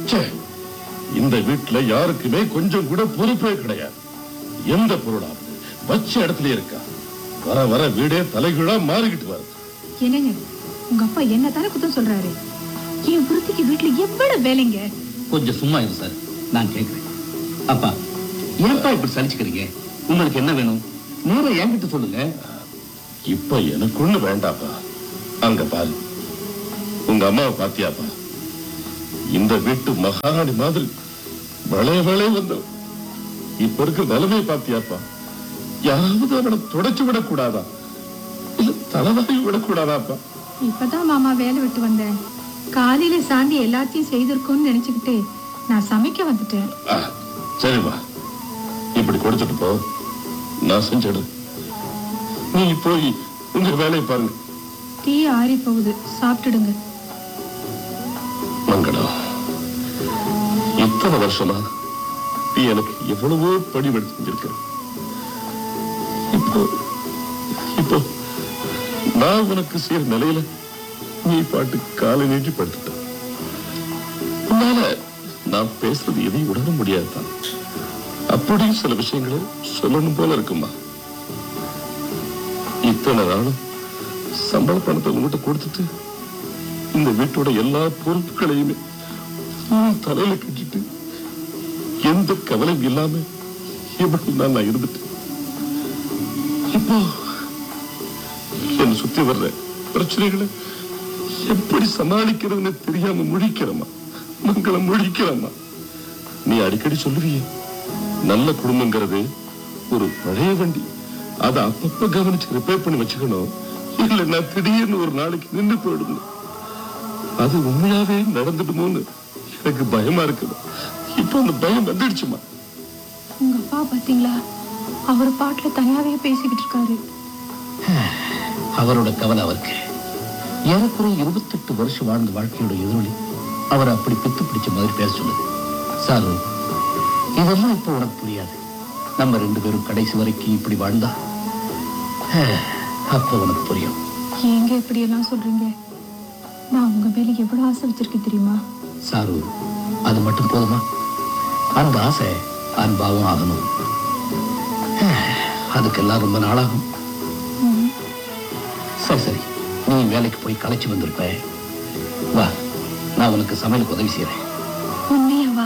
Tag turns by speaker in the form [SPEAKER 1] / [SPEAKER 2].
[SPEAKER 1] ச்சே, இந்த வீட்டுல யாருக்குமே கொஞ்சம் கூட பொறுப்பே கிடையாது எந்த பொருளாவது வச்ச இடத்துல இருக்கா வர வர வீடே தலைகீழா மாறிக்கிட்டு வருது
[SPEAKER 2] என்னங்க உங்க அப்பா என்ன தானே குத்தம் சொல்றாரு என் புருத்திக்கு வீட்டுல எவ்வளவு வேலைங்க
[SPEAKER 3] கொஞ்சம் சும்மா இரு சார் நான் கேட்கிறேன் அப்பா ஏன்ப்பா இப்படி சலிச்சுக்கிறீங்க உங்களுக்கு என்ன வேணும் நேரா என்கிட்ட சொல்லுங்க
[SPEAKER 1] இப்ப எனக்கு ஒண்ணு வேண்டாப்பா அங்க பாரு உங்க அம்மாவை பாத்தியாப்பா இந்த வீட்டு மகாராணி மாதிரி வளைய வளைய வந்த இப்ப இருக்க நிலைமையை பாத்தியாப்பா யாராவது அவனை தொடச்சு விடக்கூடாதா இல்ல தலைவாரி விடக்கூடாதாப்பா
[SPEAKER 2] இப்பதான் மாமா வேலை விட்டு வந்தேன் காலையில சாந்தி எல்லாத்தையும் செய்திருக்கோம்னு நினைச்சுக்கிட்டு நான் சமைக்க வந்துட்டேன்
[SPEAKER 1] ஆ, சரிம்மா இப்படி கொடுத்துட்டு போ நான் செஞ்சிடு நீ போய் உங்க வேலையை பாருங்க
[SPEAKER 2] டீ ஆறி போகுது சாப்பிட்டுடுங்க
[SPEAKER 1] மங்களம் இத்தனை வருஷமா நீ எனக்கு எவ்வளவோ பணிவெடு செஞ்சிருக்க இப்போ இப்போ நான் உனக்கு செய்யற நிலையில நீ பாட்டு காலை நீட்டி படுத்துட்ட உன்னால நான் பேசுறது எதையும் உணர முடியாதுதான் அப்படியும் சில விஷயங்களை சொல்லணும் போல இருக்குமா இத்தனை நாளும் சம்பள பணத்தை உங்ககிட்ட கொடுத்துட்டு இந்த வீட்டோட எல்லா பொறுப்புகளையுமே உன் தலையில கட்டிட்டு எந்த கவலையும் இல்லாம இவ்வளவு நாள் நான் இருந்துட்டேன் இப்போ என்னை சுத்தி வர்ற பிரச்சனைகளை எப்படி சமாளிக்கிறதுன்னு தெரியாம முழிக்கிறமா மங்களம் முழிக்கிறமா நீ அடிக்கடி சொல்லுவியே நல்ல குடும்பங்கிறது ஒரு பழைய வண்டி அதை அப்பப்ப கவனிச்சு ரிப்பேர் பண்ணி வச்சுக்கணும் இல்லைன்னா திடீர்னு ஒரு நாளைக்கு நின்று போயிடும் அது உண்மையாவே நடந்துடுமோன்னு எனக்கு பயமா இருக்குது இப்போ அந்த பயம் வந்துடுச்சுமா
[SPEAKER 2] உங்க அப்பா பாத்தீங்களா அவர் பாட்டுல தனியாவே பேசிக்கிட்டு இருக்காரு
[SPEAKER 3] அவரோட கவலை அவருக்கு ஏறக்குறைய இருபத்தெட்டு வருஷம் வாழ்ந்த வாழ்க்கையோட எதிரொலி அவர் அப்படி பித்து பிடிச்ச மாதிரி பேச சொல்லுது சாரு இதெல்லாம் இப்போ உனக்கு புரியாது நம்ம ரெண்டு பேரும் கடைசி வரைக்கும் இப்படி வாழ்ந்தா அஹ், அப்போ உனக்கு புரியும்
[SPEAKER 2] ஏங்க இப்படி எல்லாம் சொல்றீங்க நான் உங்க மேல எவ்வளவு ஆசை வச்சிருக்கேன் தெரியுமா
[SPEAKER 3] சாரு அது மட்டும் போதுமா அந்த ஆசை அன்பாவும் ஆகணும் அஹ், அதுக்கெல்லாம் ரொம்ப நாளாகும்
[SPEAKER 2] ம்.
[SPEAKER 3] சரி சரி நீ வேலைக்கு போய் களைச்சு வந்திருப்ப வா நான் உனக்கு சமையலுக்கு உதவி செய்யறேன்
[SPEAKER 2] உண்மையாவா